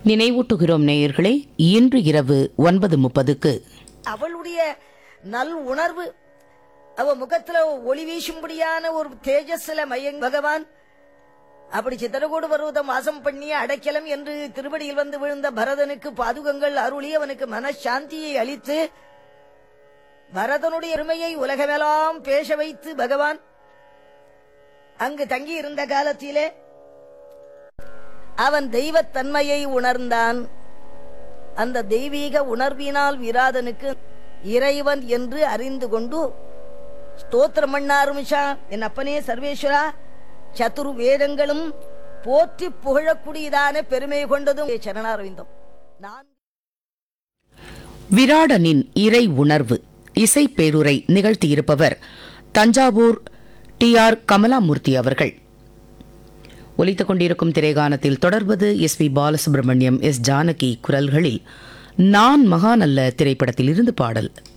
நினைவூட்டுகிறோம் நேயர்களே இன்று இரவு ஒன்பது முப்பதுக்கு அவளுடைய நல் உணர்வு அவ முகத்துல ஒளி வீசும்படியான ஒரு தேஜஸ்ல மயங் பகவான் அப்படி சித்திரகூடு பருவதம் வாசம் பண்ணி அடைக்கலம் என்று திருவடியில் வந்து விழுந்த பரதனுக்கு பாதுகங்கள் அருளி அவனுக்கு மனசாந்தியை அளித்து பரதனுடைய எருமையை உலகமெல்லாம் பேச வைத்து பகவான் அங்கு தங்கி இருந்த காலத்திலே அவன் தெய்வத்தன்மையை உணர்ந்தான் அந்த தெய்வீக உணர்வினால் விராதனுக்கு இறைவன் என்று அறிந்து கொண்டு ஸ்தோத்திரம் பண்ண ஆரம்பிச்சான் என் அப்பனே சர்வேஸ்வரா சதுர் வேதங்களும் போற்றி புகழக்கூடியதான பெருமை கொண்டதும் சரணாரவிந்தம் நான் விராடனின் இறை உணர்வு இசை பேருரை நிகழ்த்தியிருப்பவர் தஞ்சாவூர் டி ஆர் கமலாமூர்த்தி அவர்கள் ஒலித்துக் கொண்டிருக்கும் திரைகானத்தில் தொடர்வது S P Balasubrahmanyam S Janaki குரல்களில் நான் மகான் அல்ல திரைப்படத்தில் இருந்து பாடல்